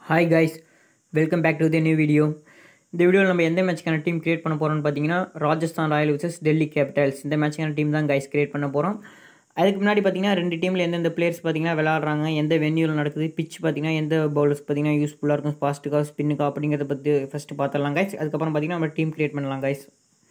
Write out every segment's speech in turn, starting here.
hi guys welcome back to the new video இந்த வீடியோவில் நம்ம எந்த மேட்ச்க்கான டீம் கிரியேட் பண்ண போகிறோம்னு பார்த்தீங்கன்னா Rajasthan Royals versus Delhi Capitals இந்த மேட்ச்க்கான டீம் தான் கைஸ் கிரியேட் பண்ண போகிறோம் அதுக்கு முன்னாடி பார்த்தீங்கன்னா ரெண்டு டீமில் எந்தெந்த பிளேயர்ஸ் பார்த்தீங்கன்னா விளாட்றாங்க எந்த வென்யூவில் நடக்குது பிச் பார்த்தீங்கன்னா எந்த பவுலர்ஸ் பார்த்தீங்கன்னா யூஸ்ஃபுல்லாக இருக்கும் ஃபாஸ்ட்டுக்கா ஸ்பின்னுக்கா அப்படிங்கிறத பற்றி ஃபஸ்ட்டு பார்த்துடலாம் கைஸ் அதுக்கப்புறம் பார்த்தீங்கன்னா நம்ம டீம் கிரியேட் பண்ணலாம் கைஸ்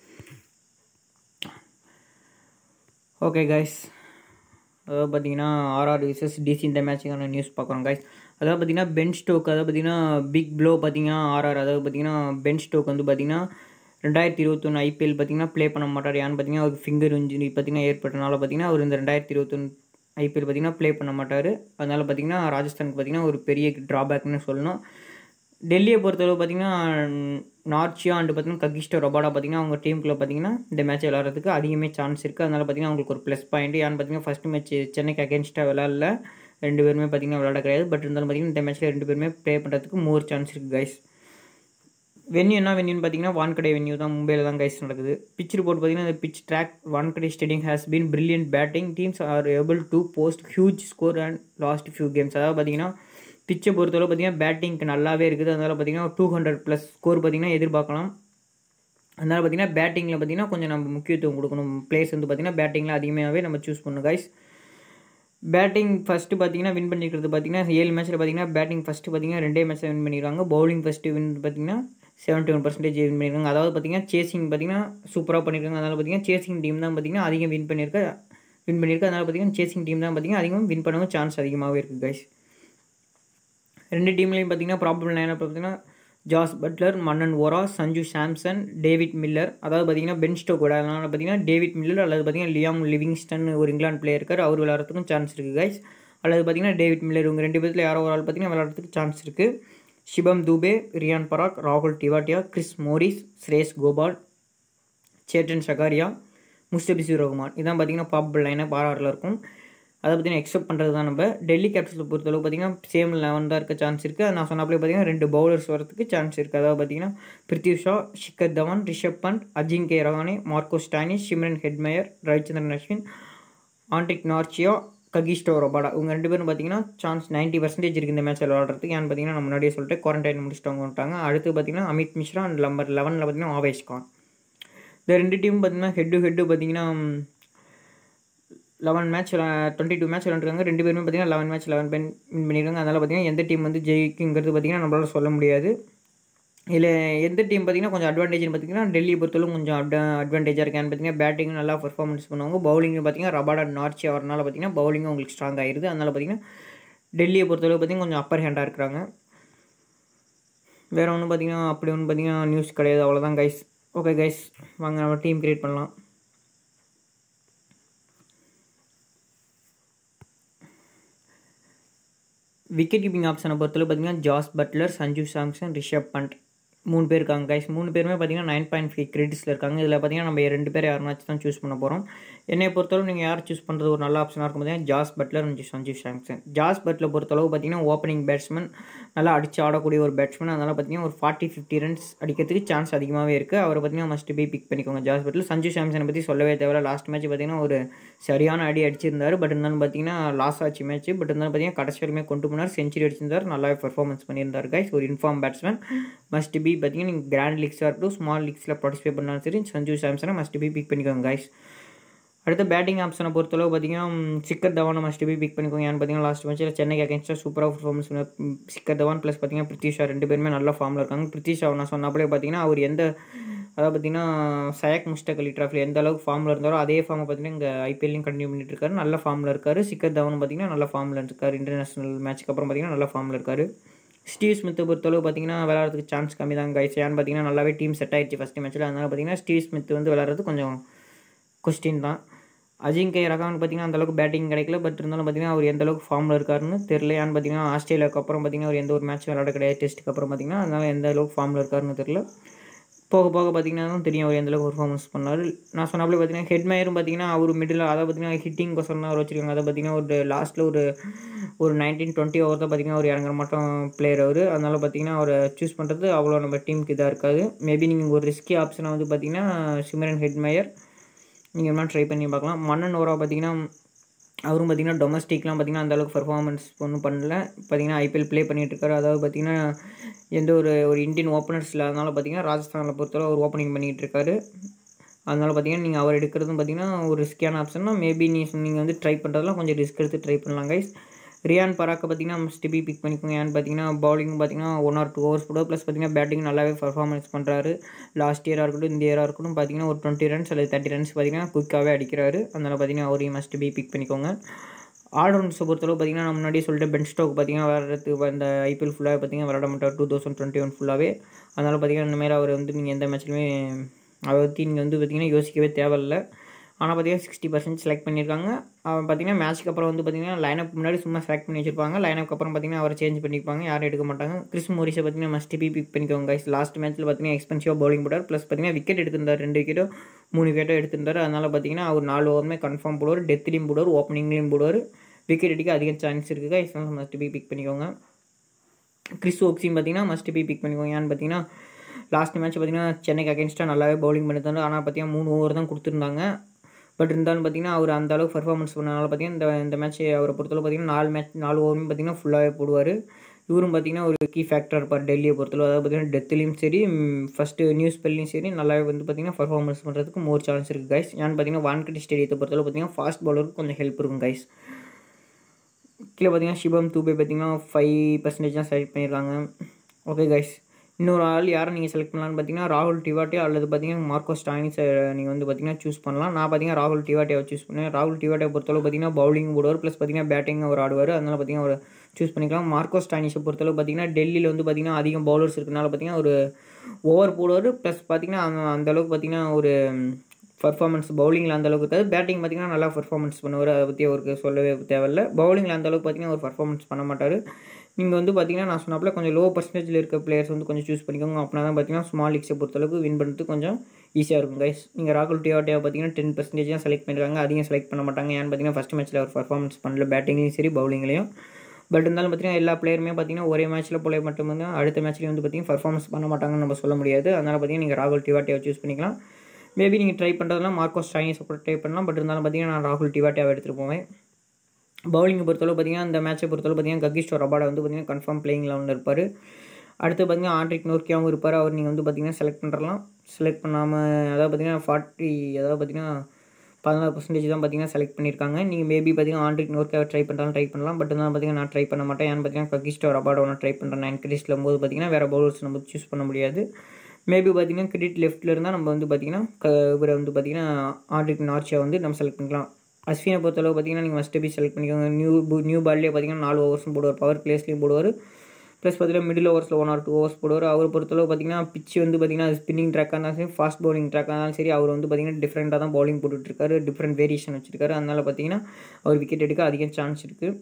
ஓகே கைஸ் அதாவது பார்த்தீங்கன்னா ஆர்ஆர் விசஸ் டிசி இந்த மேட்சுக்கான நியூஸ் பார்க்குறோம் கைஸ் அதாவது பார்த்தீங்கன்னா பென் ஸ்டோக் அதாவது பார்த்தீங்கன்னா பிக் ப்ளோ பார்த்தீங்கன்னா ஆர்ஆர் அதாவது பார்த்தீங்கன்னா பென் ஸ்டோக் வந்து பார்த்தீங்கன்னா ரெண்டாயிரத்தி இருபத்தொன்று ஐபிஎல் பார்த்தீங்கன்னா ப்ளே பண்ண மாட்டார் யான்னு பார்த்தீங்கன்னா அவருக்கு ஃபிங்கர் இன்ஜுரி பார்த்தீங்கன்னா ஏற்பட்டனால பார்த்தீங்கன்னா அவர் இந்த ரெண்டாயிரத்தி இருபத்தொன்று ஐபிஎல் பார்த்தீங்கன்னா ப்ளே பண்ண மாட்டார் அதனால் பார்த்தீங்கன்னா ராஜஸ்தானுக்கு பார்த்தீங்கன்னா ஒரு பெரிய ட்ராபேக்னு சொல்லணும் டெல்லியை பொறுத்தளவு பார்த்தீங்கன்னா நார்ச்சியா அண்டு பார்த்தீங்கன்னா ககிஸ்டோ ரொபாடா பார்த்தீங்கன்னா அவங்க டீமுக்குள்ள பார்த்தீங்கன்னா இந்த மேட்ச் விளாட்றதுக்கு அதிகமே சான்ஸ் இருக்குது அதனால் பார்த்தீங்கன்னா அவங்களுக்கு ஒரு ப்ளஸ் பாயிண்ட் ஏன்னு பார்த்தீங்கன்னா ஃபஸ்ட் மேட்ச் சென்னைக்கு அகேன்ஸ்டாக விளாட்ல ரெண்டு பேருமே பார்த்தீங்கன்னா விளாட கிடையாது பட் இருந்தாலும் பார்த்தீங்கன்னா இந்த மேட்ச்சில் ரெண்டு பேருமே ப்ளே பண்ணுறதுக்கு மோர் சான்ஸ் இருக்குது கைஸ் வென்யூ என்ன வென்யூன்னு பார்த்தீங்கன்னா வான்கடை வென்யூ தான் மும்பையில் தான் கைஸ் நடக்குது பிச் ரிப்போர்ட் பார்த்தீங்கன்னா இந்த pitch track Wankhede stadium has been brilliant batting teams are able to post huge score and last few games அதாவது பார்த்தீங்கன்னா பிச்சை பொறுத்தவரை பார்த்தீங்கன்னா பேட்டிங்க்கு நல்லாவே இருக்குது அதனால் பார்த்தீங்கன்னா டூ ஹண்ட்ரட் ப்ளஸ் ஸ்கோர் பார்த்தீங்கன்னா எதிர்பார்க்கலாம் அதனால் பார்த்தீங்கன்னா பேட்டிங்கில் பார்த்தீங்கன்னா கொஞ்சம் நம்ம முக்கியத்துவம் கொடுக்கணும் பிளேஸ் வந்து பார்த்தீங்கன்னா பேட்டிங்கில் அதிகமாகவே நம்ம சூஸ் பண்ணணும் கைஸ் பேட்டிங் ஃபஸ்ட்டு பார்த்தீங்கன்னா வின் பண்ணிக்கிறது பார்த்தீங்கன்னா ஏழு மேட்ச்சில் பார்த்தீங்கன்னா பேட்டிங் ஃபஸ்ட்டு பார்த்தீங்கன்னா ரெண்டே மேட்ச்சில் வின் பண்ணிடுவாங்க பவுலிங் ஃபஸ்ட்டு வின் பார்த்தீங்கன்னா செவன்ட்டி ஒன் பர்சன்டேஜ் வின் பண்ணியிருக்காங்க அதாவது பார்த்தீங்கன்னா சேசிங் பார்த்தீங்கன்னா சூப்பராக பண்ணியிருக்காங்க அதனால் பார்த்தீங்கன்னா சேசிங் டீம் தான் பார்த்தீங்கன்னா அதிகம் வின் பண்ணியிருக்க வின் பண்ணியிருக்கு அதனால் பார்த்தீங்கன்னா சேசிங் டீம் தான் பார்த்தீங்கன்னா அதிகம் வின் பண்ணவும் சான்ஸ் அதிகமாகவே இருக்குது கைஸ் ரெண்டு டீம்லேயும் பார்த்தீங்கன்னா ப்ராப்ளம் லைனாக பார்த்தீங்கன்னா Jos Buttler Manan Vohra Sanju Samson David Miller அதாவது பார்த்தீங்கன்னா பென் ஸ்டோக் விளையாடலாம் பார்த்தீங்கன்னா டேவிட் மில்லர் அல்லது பார்த்தீங்கன்னா லியாம் லிவிங்ஸ்டன் ஒரு இங்கிலாந்து பிளேயர் இருக்கார் அவர் விளையாடுறதுக்கும் சான்ஸ் இருக்குது கைஸ் அல்லது பார்த்தீங்கன்னா டேவிட் மில்லர் இவங்க ரெண்டு பேர்த்தில் யாரோ ஒரு ஆள் பார்த்தீங்கன்னா விளையாடுறதுக்கு சான்ஸ் இருக்குது ஷிபம் தூபே ரியான் பராக் ராகுல் டிவாட்டியா கிறிஸ் மோரிஸ் ஸ்ரேஸ் கோபால் சேட்டன் ஷகாரியா முஸ்தபிசூர் ரஹ்மான் இதான் பார்த்தீங்கன்னா பாப்புலர் லைனாக பாராரில் இருக்கும் அதை பார்த்தீங்கன்னா எக்ஸப்ட் பண்ணுறது தான் நம்ம டெல்லி கேபிட்டல்ஸை பொறுத்தளவு பார்த்தீங்கன்னா சேம் லெவன் தான் இருக்க சான்ஸ் இருக்குது நான் சொன்னப்பலே பார்த்தீங்கன்னா ரெண்டு பவுலர்ஸ் வரதுக்கு சான்ஸ் இருக்குது அதாவது பார்த்தீங்கன்னா Prithvi Shaw Shikhar Dhawan Rishabh Pant Ajinkya Rahane Marcus Stoinis Shimron Hetmyer Ravichandran Ashwin ஆண்டிக் நார்ச்சியா ககிஸ்டோ ரொபாடா இவங்க ரெண்டு பேரும் பார்த்தீங்கன்னா சான்ஸ் நைன்ட்டி பர்சன்டேஜ் இருக்குது இந்த மேட்ச்சில் விளாட்றதுக்கு ஏன்னு பார்த்தீங்கன்னா நான் முன்னாடியே சொல்லிட்டு குவாரண்டைன் முடிச்சுட்டு வந்துட்டாங்க அடுத்து பார்த்தீங்கன்னா அமித் மிஸ்ரா அண்ட் நம்பர் லெவனில் பார்த்தீங்கன்னா ஆவேஷ் கான் இந்த ரெண்டு டீம் பார்த்தீங்கன்னா ஹெட்டு ஹெட்டு பார்த்தீங்கன்னா eleven match twenty two match விளாண்டுருக்காங்க ரெண்டு பேருமே பார்த்தீங்கன்னா லெவன் மேட்ச் லெவன் பென் வின் பண்ணியிருக்காங்க அதனால் பார்த்தீங்கன்னா எந்த டீம் வந்து ஜெயிக்குங்கிறது பார்த்தீங்கன்னா நம்மளால் சொல்ல முடியாது இதில் எந்த டீம் பார்த்தீங்கன்னா கொஞ்சம் அட்வான்டேஜ்னு பார்த்தீங்கன்னா டெல்லி பொறுத்தவரைக்கும் கொஞ்சம் அட் அட்வான்டேஜாக இருக்கான்னு பார்த்தீங்கன்னா பேட்டிங் நல்லா பர்ஃபார்மன்ஸ் பண்ணுவாங்க பவுலிங் பார்த்தீங்கன்னா ரபாடா நார்ச்சி வரனால பார்த்தீங்கன்னா பவுலிங்கும் உங்களுக்கு ஸ்ட்ராங் ஆயிருது அதனால் பார்த்தீங்கன்னா டெல்லியை பொறுத்தளவு பார்த்தீங்கன்னா கொஞ்சம் அப்பர் ஹேண்டாக இருக்கிறாங்க வேறு ஒன்றும் பார்த்தீங்கன்னா அப்படி ஒன்றும் பார்த்தீங்கன்னா நியூஸ் கிடையாது அவ்வளோதான் கைஸ் ஓகே கைஸ் வாங்க நம்ம டீம் கிரியேட் பண்ணலாம் விக்கெட் கீப்பிங் ஆப்ஷனை பொறுத்தவரை பார்த்தீங்கன்னா ஜாஸ் பட்லர் சஞ்சு சாம்சன் ரிஷப் பண்ட் மூணு பேர் இருக்காங்க கைஸ் மூணு பேருமே பார்த்தீங்கன்னா நைன் பாயிண்ட் ஃபைவ் கிரெடிட்ஸில் இருக்காங்க இதில் பார்த்தீங்கன்னா நம்ம ரெண்டு பேர் யாருனாச்சும் தான் சூஸ் பண்ண போகிறோம் என்னை பொறுத்தளவு நீங்கள் யார் சூஸ் பண்ணுறது ஒரு நல்ல ஆப்ஷனாக இருக்கும் பார்த்தீங்கன்னா Jos Buttler and Sanju Samson Jos Buttler பொறுத்தளவு பார்த்தீங்கன்னா ஓப்பனிங் பேட்ஸ்மேன் நல்லா அடிச்சு ஆடக்கூடிய ஒரு பேட்ஸ்மேன் அதனால் பார்த்தீங்கன்னா ஒரு ஃபார்ட்டி ஃபிஃப்டி ரன்ஸ் அடிக்கிறதுக்கு சான்ஸ் அதிகமாகவே இருக்குது அவரை பார்த்தீங்கன்னா மஸ்ட் பி பிக் பண்ணிக்கோங்க ஜாஸ் பட்லர் சஞ்சு சாம்சனை பற்றி சொல்லவே தேவையில்ல லாஸ்ட் மேட்ச் பார்த்தீங்கன்னா ஒரு சரியான அடி அடிச்சிருந்தார் பட் இருந்தாலும் பார்த்தீங்கன்னா லாஸ் ஆச்சு மேட்ச் பட் இருந்தாலும் பார்த்தீங்கன்னா கடைசி வரையுமே கொண்டு போனார் செஞ்சுரி அடிச்சிருந்தார் நல்லாவே பர்ஃபார்மன்ஸ் பண்ணியிருந்தார் கைஸ் ஒரு இன்ஃபார்ம் பேட்ஸ்மேன் மஸ்ட் பி பார்த்தீங்கன்னா நீங்கள் கிராண்ட் லீக்ஸாக இருக்கட்டும் ஸ்மால் லீக்ஸில் பார்ட்டிசிபேட் பண்ணாலும் சரி சஞ்சு சாம்சனை மஸ்ட் பி பிக் பண்ணிக்கோங்க கைஸ் அடுத்த பேட்டிங் ஆப்ஷனை பொறுத்தளவு பார்த்தீங்கன்னா சிக்கர் தவானை மஸ்ட் பி பிக் பண்ணிக்கோங்க ஏன்னு பார்த்தீங்கன்னா லாஸ்ட் மேட்ச்சில் சென்னைக்கு அகேன்ஸ்டாக சூப்பராக பர்ஃபார்மன்ஸ் சிக்கர் தவான் ப்ளஸ் பார்த்தீங்கன்னா பிரித்திஷா ரெண்டு பேருமே நல்ல ஃபார்மில் இருக்காங்க பிரித்திஷா நான் சொன்னப்பலே பார்த்தீங்கன்னா அவர் எந்த அதாவது பார்த்தீங்கன்னா சயாக் முஸ்டக் அலி ட்ராஃபில் எந்த அளவுக்கு ஃபார்மில் இருந்தாரோ அதே ஃபார்மை பார்த்தீங்கன்னா இங்கே ஐபிஎல்லையும் கண்டினியூ பண்ணிட்டு இருக்காரு நல்ல ஃபார்மில் இருக்கார் சிக்கர் தவான் பார்த்தீங்கன்னா நல்ல ஃபார்மில் இருக்கார் இன்டர்நேஷனல் மேட்ச்க்கு அப்புறம் பார்த்தீங்கன்னா நல்ல ஃபார்மில் இருக்கார் ஸ்டீவ் ஸ்மித்தை பொறுத்தளவு பார்த்தீங்கன்னா விளாட்றதுக்கு சான்ஸ் கம்மி தான் கைஸ் ஏன்னு பார்த்தீங்கன்னா நல்லாவே டீம் செட் ஆயிடுச்சு ஃபஸ்ட்டு மேட்ச்சில் அதனால் பார்த்தீங்கன்னா ஸ்டீவ் ஸ்மித் வந்து விளாட்றது கொஞ்சம் கொஸ்டின் தான் அஜிங்கே ரகான் பார்த்தீங்கன்னா அந்தளவுக்கு பேட்டிங் கிடைக்கல பட் இருந்தாலும் பார்த்தீங்கன்னா அவர் எந்த அளவுக்கு ஃபார்மில் இருக்காருன்னு தெரியல ஏன்னு பார்த்தீங்கன்னா ஆஸ்திரேலியாவுக்கு அப்புறம் பார்த்தீங்கன்னா அவர் எந்த ஒரு மேட்ச் விளாட கிடையாது டெஸ்ட்டுக்கு அப்புறம் பார்த்தீங்கன்னா அதனால் எந்த அளவுக்கு ஃபார்மில் இருக்காருன்னு தெரியல போக போக பார்த்தீங்கன்னா தான் தெரியும் அவர் எந்தளவுக்கு பர்ஃபார்மன்ஸ் பண்ணார் நான் சொன்னாப்ல பார்த்தீங்கன்னா ஹெட்மேயரும் பார்த்தீங்கன்னா அவர் மிடில் அதை பார்த்தீங்கன்னா ஹிட்டிங் கொசரம் தான் அவர் வச்சிருக்காங்க அதை பார்த்தீங்கன்னா ஒரு லாஸ்ட்டில் ஒரு ஒரு நைன்டீன் டுவெண்ட்டி ஓவர் தான் பார்த்தீங்கன்னா அவர் இறங்குற மட்டும் பிளேயர் அவர் அதனால் பார்த்தீங்கன்னா அவரை சூஸ் பண்ணுறது அவ்வளோ நம்ம டீமுக்கு இதாக இருக்காது மேபி நீங்கள் ஒரு ரிஸ்கி ஆப்ஷனாக வந்து பார்த்தீங்கன்னா சிமரன் ஹெட்மேயர் நீங்கள் என்ன ட்ரை பண்ணி பார்க்கலாம் மன்னன் ஓரா பார்த்தீங்கன்னா அவரும் பார்த்திங்கன்னா டொமஸ்டிக்லாம் பார்த்திங்கன்னா அந்தளவுக்கு பர்ஃபார்மன்ஸ் ஒன்றும் பண்ணல பார்த்திங்கன்னா ஐபிஎல் ப்ளே பண்ணிகிட்டு இருக்காரு அதாவது பார்த்திங்கன்னா எந்த ஒரு ஒரு இந்தியன் ஓப்பனர்ஸ் இல்லாதனால பார்த்திங்கன்னா ராஜஸ்தானில் பொறுத்தவரை ஒரு ஓப்பனிங் பண்ணிகிட்டு இருக்காரு அதனால் பார்த்தீங்கன்னா நீங்கள் அவர் எடுக்கிறதும் பார்த்தீங்கன்னா ஒரு ரிஸ்கியான ஆப்ஷன்னா மேபி நீ நீங்கள் வந்து ட்ரை பண்ணுறதுலாம் கொஞ்சம் ரிஸ்க் எடுத்து ட்ரை பண்ணலாம் கைஸ் ரியான் பராக்கை பார்த்தீங்கன்னா மஸ்ட் பி பிக் பண்ணிக்கோங்க ஏன்னு பார்த்தீங்கன்னா பவுலிங் பார்த்தீங்கன்னா ஒன் ஆர் டூ ஹவர்ஸ் போடுவோம் ப்ளஸ் பார்த்தீங்கன்னா பேட்டிங் நல்லாவே பர்ஃபார்மன்ஸ் பண்ணுறாரு லாஸ்ட் இயராக இருக்கட்டும் இந்த இயராக இருக்கட்டும் பார்த்தீங்கன்னா ஒரு டுவெண்ட்டி ரன்ஸ் அல்லது தேர்ட்டி ரன்ஸ் பார்த்தீங்கன்னா குயிக்காகவே அடிக்கிறாரு அதனால் பார்த்தீங்கன்னா அவரையும் மஸ்ட் பி பிக் பண்ணிக்கோங்க ஆல்ரவுண்ட்ஸை பொறுத்தளவு பார்த்தீங்கன்னா நான் முன்னாடியே சொல்லிட்டு பென் ஸ்டோக் பார்த்தீங்கன்னா விளாட்றதுக்கு அந்த ஐபிஎல் ஃபுல்லாக பார்த்தீங்கன்னா விளாட மாட்டார் டூ தௌசண்ட் டுவெண்ட்டி ஒன் ஃபுல்லாகவே அதனால் பார்த்தீங்கன்னா இந்தமாரி அவர் வந்து நீங்கள் எந்த மேட்ச்லையுமே அதை பற்றி நீங்கள் வந்து பார்த்தீங்கன்னா யோசிக்கவே தேவையில்லை ஆனால் பார்த்தீங்கன்னா சிக்ஸ்டி பர்சன்ட் செலக்ட் பண்ணியிருக்காங்க அவன் பார்த்தீங்கன்னா மேட்ச்க்கு அப்புறம் வந்து பார்த்தீங்கன்னா லைனப் முன்னாடி சும்மா செலக்ட் பண்ணி வச்சிருப்பாங்க லைனப்க்கு அப்புறம் பார்த்தீங்கன்னா அவரை சேஞ்ச் பண்ணிப்பாங்க யாரும் எடுக்க மாட்டாங்க கிறிஸ் மோரிஸை பார்த்தீங்கன்னா மஸ்ட் பி பிக் பண்ணிக்கோங்க கைஸ் லாஸ்ட் மேட்ச்சில் பார்த்தீங்கன்னா எக்ஸ்பென்சிவாக பவுலிங் போட்டார் ப்ளஸ் பார்த்தீங்கன்னா விக்கெட் எடுத்திருந்தார் ரெண்டு விக்கெட்டோ மூணு விக்கெட்டோ எடுத்திருந்தார் அதனால் பார்த்தீங்கன்னா அவர் நாலு ஓவருமே கன்ஃபார்ம் போடுவார் டெத்லேயும் போடுவார் ஓப்பனிங்லேயும் போடுவார் விக்கெட் அடிக்க அதிக சான்ஸ் இருக்குது கைஸ் மஸ்ட் பி பிக் பண்ணிக்கோங்க கிறிஸ் ஓக்ஸியும் பார்த்தீங்கன்னா மஸ்ட் பி பிக் பண்ணிக்கோங்க ஏன்னு பார்த்தீங்கன்னா லாஸ்ட் மேட்ச் பார்த்தீங்கன்னா சென்னைக்கு அகேன்ஸ்டாக நல்லாவே பவுலிங் பண்ணியிருந்தாரு ஆனால் பார்த்தீங்கன்னா மூணு ஓவர் தான் கொடுத்துருந்தாங்க பட் இருந்தாலும் பார்த்தீங்கன்னா அவர் அந்த அளவுக்கு பர்ஃபார்மன்ஸ் பண்ணனால பார்த்தீங்கன்னா இந்த இந்த மேட்ச் அவரை பொறுத்தளவு பார்த்தீங்கன்னா நாலு மேட்ச் நாலு ஓவரும் பார்த்தீங்கன்னா ஃபுல்லாகவே போடுவார் இவரும் பார்த்தீங்கன்னா ஒரு கீ ஃபேக்டர் இருப்பார் டெல்லியை பொறுத்தளவு அதாவது பார்த்தீங்கன்னா டெத்துலேயும் சரி ஃபஸ்ட்டு நியூஸ் ஸ்பெல்லையும் சரி நல்லாவே வந்து பார்த்தீங்கன்னா பர்ஃபார்மன்ஸ் பண்ணுறதுக்கு மோர் சான்ஸ் இருக்குது கைஸ் ஏன்னு பார்த்தீங்கன்னா வான்கட்டி ஸ்டேடியத்தை பொறுத்தளவு பார்த்தீங்கன்னா ஃபாஸ்ட் பாலருக்கு கொஞ்சம் ஹெல்ப் இருக்கும் கைஸ் கீழே பார்த்தீங்கன்னா சிவம் தூபே பார்த்தீங்கன்னா ஃபைவ் பர்சன்டேஜ் தான் செலக்ட் பண்ணியிருக்காங்க ஓகே கைஸ் இன்னொரு ஆள் யாரை நீங்கள் செலக்ட் பண்ணலான்னு பார்த்தீங்கன்னா ராகுல் டிவாட்டே அல்லது பார்த்தீங்கன்னா மார்க்கோ ஸ்டானிஸ் நீங்கள் வந்து பார்த்தீங்கன்னா சூஸ் பண்ணலாம் நான் பார்த்தீங்கன்னா ராகுல் டிவாட்டியாவை சூஸ் பண்ணேன் ராகுல் டிவாட்டியை பொறுத்தளவு பார்த்தீங்கன்னா பவுலிங் போடுவார் ப்ளஸ் பார்த்தீங்கன்னா பேட்டிங் அவர் ஆடுவார் அதனால் பார்த்தீங்கன்னா அவர் சூஸ் பண்ணிக்கலாம் மார்க்கோ ஸ்டானிஸை பொறுத்தளவு பார்த்தீங்கன்னா டெல்லியில் வந்து பார்த்தீங்கன்னா அதிகம் பவுலர்ஸ் இருக்கனால பார்த்தீங்கன்னா ஒரு ஓவர் போடுவார் ப்ளஸ் பார்த்தீங்கன்னா அந்த அளவுக்கு பார்த்தீங்கன்னா ஒரு பர்ஃபார்மன்ஸ் பவுலிங்கில் அந்த அளவுக்கு இருக்காது பேட்டிங் பார்த்தீங்கன்னா நல்லா பர்ஃபார்மன்ஸ் பண்ணுவார் அதை பற்றி அவருக்கு சொல்லவே தேவையில்ல பவுலிங்கில் அந்த அளவுக்கு பார்த்தீங்கன்னா ஒரு பர்ஃபார்மன்ஸ் பண்ண மாட்டார் நீங்கள் வந்து பார்த்தீங்கன்னா நான் சொன்னாப்பில் கொஞ்சம் லோ பர்சன்டேஜில் இருக்க பிளேயர்ஸ் வந்து கொஞ்சம் சூஸ் பண்ணிக்கோங்க அப்படின்னா தான் பார்த்தீங்கன்னா ஸ்மால் லீக்ஸை பொறுத்தளவுக்கு வின் பண்ணுறது கொஞ்சம் ஈஸியாக இருக்கும் கைஸ் நீங்கள் ராகுல் டிவாட்டியா பார்த்தீங்கன்னா டென் பர்சன்டேஜ் தான் செலக்ட் பண்ணிருக்காங்க அதிகம் செலக்ட் பண்ண மாட்டாங்க ஏன்னு பார்த்தீங்கன்னா ஃபஸ்ட் மேட்ச்சில் அவர் பர்ஃபார்மன்ஸ் பண்ணல பேட்டிங்லேயும் சரி பவுலிங்லேயும் பட் இருந்தாலும் பார்த்தீங்கன்னா எல்லா பிளேயருமே பார்த்தீங்கன்னா ஒரே மேட்ச்சில் போல மட்டும் தான் அடுத்த மேட்ச்லேயும் வந்து பார்த்தீங்கன்னா பர்ஃபார்மன்ஸ் பண்ண மாட்டாங்கன்னு நம்ம சொல்ல முடியாது அதனால் பார்த்தீங்கன்னா நீங்கள் ராகுல் டிவாட்டியை சூஸ் பண்ணிக்கலாம் மேபி நீங்கள் ட்ரை பண்ணுறதுலாம் மார்க்கோஸ் ஸ்டாயினிஸ் கூட ட்ரை பண்ணலாம் பட் இருந்தாலும் பார்த்தீங்கன்னா நான் ராகுல் டிவாட்டியாவை எடுத்துகிட்டு போவேன் பவுலிங்கை பொறுத்தளவு பார்த்தீங்கன்னா இந்த மேட்சை பொறுத்தளவு பார்த்தீங்கன்னா ககிஷ்டோ ரபாடா வந்து பார்த்தீங்கன்னா கன்ஃபார்ம் பிளேயிங் லெவலில் இருப்பார் அடுத்து பார்த்தீங்கன்னா ஆண்ட்ரிக் நோர்க்கியாவும் இருப்பார் அவர் நீங்கள் வந்து பார்த்தீங்கன்னா செலக்ட் பண்ணுறலாம் செலக்ட் பண்ணாமல் அதாவது பார்த்தீங்கன்னா ஃபார்ட்டி அதாவது பார்த்தீங்கன்னா பதினாறு பர்சன்டேஜ் தான் பார்த்தீங்கன்னா செலக்ட் பண்ணியிருக்காங்க நீங்கள் மேபி பார்த்தீங்கன்னா ஆண்ட்ரிக் நோர்க்கியாவை ட்ரை பண்ணுறாலும் ட்ரை பண்ணலாம் பட் இருந்தாலும் பார்த்தீங்கன்னா நான் ட்ரை பண்ண மாட்டேன் ஏன்னு பார்த்தீங்கன்னா ககிஷ்டோ ரபாடா நான் ட்ரை பண்ணுறேன் நைன் கிரீஸில் போது பார்த்தீங்கன்னா வேறு பவுலர்ஸ் நம்ம சூஸ் பண்ண முடியாது மேபி பார்த்தீங்கன்னா கிரெடிட் லெஃப்ட்டில் இருந்தால் நம்ம வந்து பார்த்தீங்கன்னா க இவரை வந்து பார்த்தீங்கன்னா ஆண்ட்ரிக் நார்ச்சியா வந்து நம்ம செலக்ட் பண்ணிக்கலாம் அஸ்வினை பொறுத்தளவு பார்த்தீங்கன்னா நீங்கள் ஃபஸ்ட்டு பி செலக்ட் பண்ணிக்கோங்க நியூ நியூ பால்லேயே பார்த்தீங்கன்னா நாலு ஓவர்ஸும் போடுவார் பவர் பிளேஸ்லேயும் போடுவார் ப்ளஸ் பார்த்தீங்கன்னா மிடில் ஓவர்ஸில் ஒன் ஆர் டூ ஓவர்ஸ் போடுவார் அவர் பொறுத்தளவு பார்த்தீங்கன்னா பிச்சு வந்து பார்த்தீங்கன்னா ஸ்பின்னிங் ட்ராக்காக இருந்தாலும் சரி ஃபாஸ்ட் பவுலிங் ட்ராக்காக இருந்தாலும் சரி அவர் வந்து பார்த்தீங்கன்னா டிஃப்ரெண்ட்டாக தான் பவுலிங் போட்டுட்ருக்காரு டிஃப்ரெண்ட் வேரியேஷன் வச்சிருக்காரு அதனால் பார்த்தீங்கன்னா அவர் விக்கெட் எடுக்க அதிக சான்ஸ் இருக்குது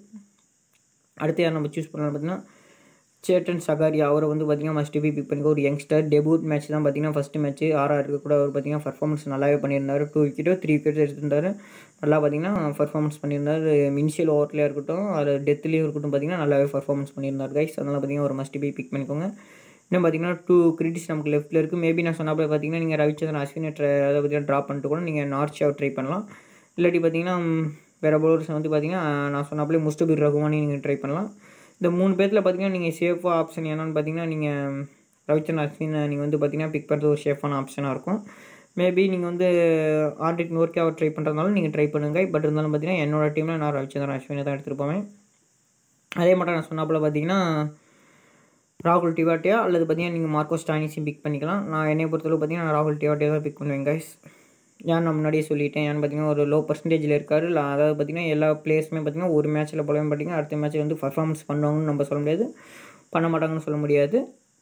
அடுத்து யார் நம்ம சூஸ் பண்ணலாம் பார்த்தீங்கன்னா சேட்டன் சகாரியா அவரை வந்து பார்த்தீங்கன்னா மஸ்ட் பி பிக் பண்ணிக்கோ ஒரு யங்ஸ்டர் டெபூட் மேட்ச் தான் பார்த்தீங்கன்னா ஃபஸ்ட்டு மேட்ச் ஆர்ஆருக்கு கூட அவர் பார்த்தீங்கன்னா பர்ஃபார்மன்ஸ் நல்லாவே பண்ணியிருந்தார் டூ விக்கெட்டோ த்ரீ விக்கெட்ஸ் எடுத்திருந்தார் நல்லா பார்த்தீங்கன்னா பர்ஃபார்மன்ஸ் பண்ணியிருந்தார் இனிஷியல் ஓவர்லேயே இருக்கட்டும் அது டெத்துலேயும் இருக்கட்டும் பார்த்தீங்கன்னா நல்லாவே பர்ஃபார்மன்ஸ் பண்ணியிருந்தார் கைஸ் அதனால் பார்த்தீங்கன்னா ஒரு மஸ்ட் பி பிக் பண்ணிக்கோங்க இன்னும் பார்த்தீங்கன்னா டூ கிரிட்டிஸ் நமக்கு லெஃப்ட்டில் இருக்குது மேபி நான் சொன்னப்போ பார்த்தீங்கன்னா நீங்கள் ரவிச்சந்திரன் அஸ்வினை ட்ரை அதை பார்த்தீங்கன்னா ட்ராப் பண்ணிட்டு கூட நீங்கள் நார்த் ட்ரை பண்ணலாம் இல்லாட்டி பார்த்தீங்கன்னா வேறு பவுலர்ஸ் வந்து பார்த்தீங்கன்னா நான் சொன்னப்பலே முஸ்டபிர் ரகுமானி நீங்கள் ட்ரை பண்ணலாம் இந்த மூணு பேர்த்தில் பார்த்தீங்கன்னா நீங்கள் சேஃபாக ஆப்ஷன் என்னென்னு பார்த்தீங்கன்னா நீங்கள் ரவிச்சந்திரன் அஸ்வினை நீங்கள் வந்து பார்த்தீங்கன்னா பிக் பண்ணுறது ஒரு சேஃபான ஆப்ஷனாக இருக்கும் மேபி நீங்கள் வந்து ஆர்டிக் நோர்க்கே அவர் ட்ரை பண்ணுறதுனால நீங்கள் ட்ரை பண்ணுங்கள் பட் இருந்தாலும் பார்த்தீங்கன்னா என்னோடய டீமில் நான் ரவிச்சந்திரன் அஸ்வினை தான் எடுத்துகிட்டு போவேன் அதே மட்டும் நான் சொன்னாப்பில் பார்த்தீங்கன்னா ராகுல் டிவாட்டியா அல்லது பார்த்தீங்கன்னா நீங்கள் மார்க்கோ ஸ்டானிஸையும் பிக் பண்ணிக்கலாம் நான் என்னை பொறுத்தளவு பார்த்தீங்கன்னா நான் ராகுல் டிவாட்டியா தான் பிக் பண்ணுவேன் கைஸ் ஏன் நான் முன்னாடியே சொல்லிட்டேன் ஏன்னு பார்த்தீங்கன்னா ஒரு லோ பர்சன்டேஜில் இருக்கார் இல்லை அதாவது பார்த்தீங்கன்னா எல்லா பிளேயர்ஸுமே பார்த்தீங்கன்னா ஒரு மேட்ச்சில் போலவே பார்த்தீங்கன்னா அடுத்த மேட்ச்சில் வந்து பர்ஃபார்மன்ஸ் பண்ணுவாங்கன்னு நம்ம சொல்ல முடியாது பண்ண மாட்டாங்கன்னு சொல்ல முடியாது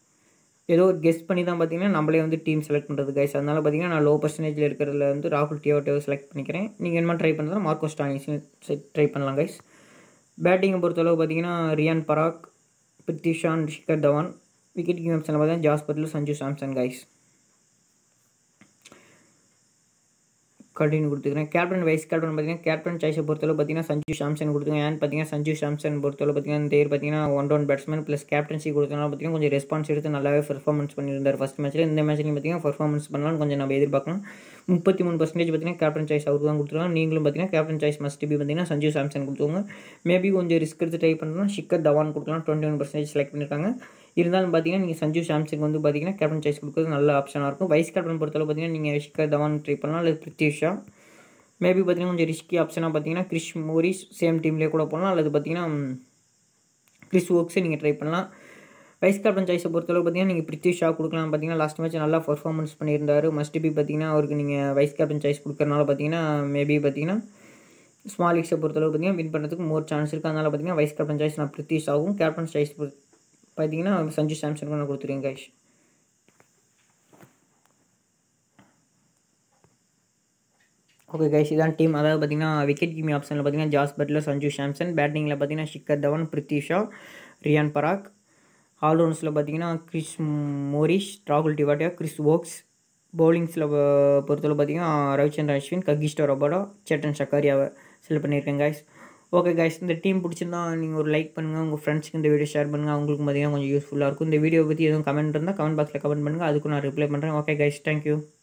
ஏதோ ஒரு கெஸ்ட் பண்ணி தான் பார்த்தீங்கன்னா நம்மளே வந்து டீம் செலக்ட் பண்ணுறது கைஸ் அதனால் பார்த்தீங்கன்னா நான் லோ பர்சன்டேஜில் இருக்கிறதுல வந்து ராகுல் டியோட்டேவை செலக்ட் பண்ணிக்கிறேன் நீங்கள் என்ன ட்ரை பண்ணுறதா மார்க்கோ ஸ்டானிஸையும் ட்ரை பண்ணலாம் கைஸ் பேட்டிங்கை பொறுத்தளவு பார்த்தீங்கன்னா ரியான் பராக் பிரித்திஷான் ஷிகர் தவான் விக்கெட் கீப்பிங் ஆப்ஷனில் பார்த்தீங்கன்னா Jos Buttler Sanju Samson guys continue கொடுத்துக்கிறேன் கேப்டன் வைஸ் கேப்டன் பார்த்தீங்கன்னா கேப்டன் சாய்ஸை பொறுத்தளவு பார்த்தீங்கன்னா சஞ்சு சாம்சன் கொடுத்துங்க ஏன்னு பார்த்தீங்கன்னா சஞ்சு சாம்சன் பொறுத்தளவு பார்த்தீங்கன்னா இந்த இயர் பார்த்தீங்கன்னா one down batsman plus captaincy கொடுத்தனால பார்த்தீங்கன்னா கொஞ்சம் ரெஸ்பான்ஸ் எடுத்து நல்லாவே பெர்ஃபார்மன்ஸ் பண்ணியிருந்தார் ஃபஸ்ட் மேட்ச்சில் இந்த மேட்ச்லையும் பார்த்தீங்கன்னா பர்ஃபார்மன்ஸ் பண்ணலாம்னு கொஞ்சம் நம்ம எதிர்பார்க்கலாம் முப்பத்தி மூணு பர்சன்டேஜ் பார்த்தீங்கன்னா கேப்டன் சாய்ஸ் அவருக்கு தான் கொடுத்துருக்காங்க நீங்களும் பார்த்தீங்கன்னா கேப்டன் சாய்ஸ் மஸ்ட் பி பார்த்தீங்கன்னா சஞ்சு சாம்சன் கொடுத்துருவாங்க மேபி கொஞ்சம் ரிஸ்க் எடுத்து ட்ரை பண்ணலாம் ஷிக்கர் தவான் கொடுக்கலாம் டுவெண்ட்டி ஒன் பர்சன்டேஜ் செலக்ட் பண்ணியிருக்காங்க இருந்தாலும் பார்த்தீங்கன்னா நீங்கள் சஞ்சு சாம்சங் வந்து பார்த்தீங்கன்னா கேப்டன் சாய்ஸ் கொடுக்குறது நல்ல ஆப்ஷனாக இருக்கும் வைஸ் கேப்டன் பொறுத்தளவு பார்த்தீங்கன்னா நீங்கள் ஷிக்கர் தவான் ட்ரை பண்ணலாம் அல்லது பிரித்திஷா மேபி பார்த்தீங்கன்னா கொஞ்சம் ரிஸ்கி ஆப்ஷனாக பார்த்தீங்கன்னா கிறிஸ் மோரிஸ் சேம் டீம்லேயே கூட போகலாம் அல்லது பார்த்தீங்கன்னா கிறிஸ் ஒர்க்ஸை நீங்கள் ட்ரை பண்ணலாம் வைஸ் கேப்டன் சாய்ஸை பொறுத்தளவு பார்த்தீங்கன்னா நீங்கள் பிரித்தி ஷா கொடுக்கலாம் பார்த்தீங்கன்னா லாஸ்ட் மேட்ச் நல்லா பர்ஃபார்மன்ஸ் பண்ணியிருந்தார் மஸ்ட் பி பார்த்தீங்கன்னா அவருக்கு நீங்கள் வைஸ் கேப்டன் சாய்ஸ் கொடுக்கறனால பார்த்தீங்கன்னா மேபி பார்த்தீங்கன்னா ஸ்மால் லீக்ஸை பொறுத்தளவு பார்த்தீங்கன்னா வின் பண்ணுறதுக்கு மோர் சான்ஸ் இருக்குது அதனால் பார்த்தீங்கன்னா வைஸ் கேப்டன் சாய்ஸ் நான் பிரித்தி ஷாவும் கேப்டன் சாய்ஸ் பார்த்தீங்கன்னா சஞ்சு சாம்சனுக்கு நான் கொடுத்துருக்கேன் கைஷ் ஓகே கைஸ் இதான் டீம் அதாவது பார்த்தீங்கன்னா விக்கெட் கீமிங் ஆப்ஷனில் பார்த்தீங்கன்னா ஜாஸ் பட்லர் சஞ்சு சாம்சன் பேட்டிங்கில் பார்த்தீங்கன்னா ஷிக்கர் தவன் பிரித்தி ஷா ரியான் பராக் ஆல்ரவுண்ட்ஸில் பார்த்தீங்கன்னா கிறிஸ் மோரிஷ் ராகுல் டிவாட்டியா கிறிஸ் ஓக்ஸ் பவுலிங்ஸில் பொறுத்தவரை பார்த்தீங்கன்னா ரவிச்சந்திரன் அஸ்வின் ககிஷ்டோ ரொபடோ சேட்டன் சக்காரியாவை செலக்ட் பண்ணியிருக்கேன் கைஸ் ஓகே கைஸ் இந்த டீம் பிடிச்சிருந்தா நீங்கள் ஒரு லைக் பண்ணுங்கள் உங்கள் ஃப்ரெண்ட்ஸ்க்கு இந்த வீடியோ ஷேர் பண்ணுங்கள் அவங்களுக்கு பார்த்தீங்கன்னா கொஞ்சம் யூஸ்ஃபுல்லாக இருக்கும் இந்த வீடியோ பற்றி எதுவும் கமெண்ட் இருந்தால் கமெண்ட் பாக்ஸில் கமெண்ட் பண்ணுங்கள் அதுக்கும் நான் ரிப்ளை பண்ணுறேன் ஓகே கைஸ் தேங்க்யூ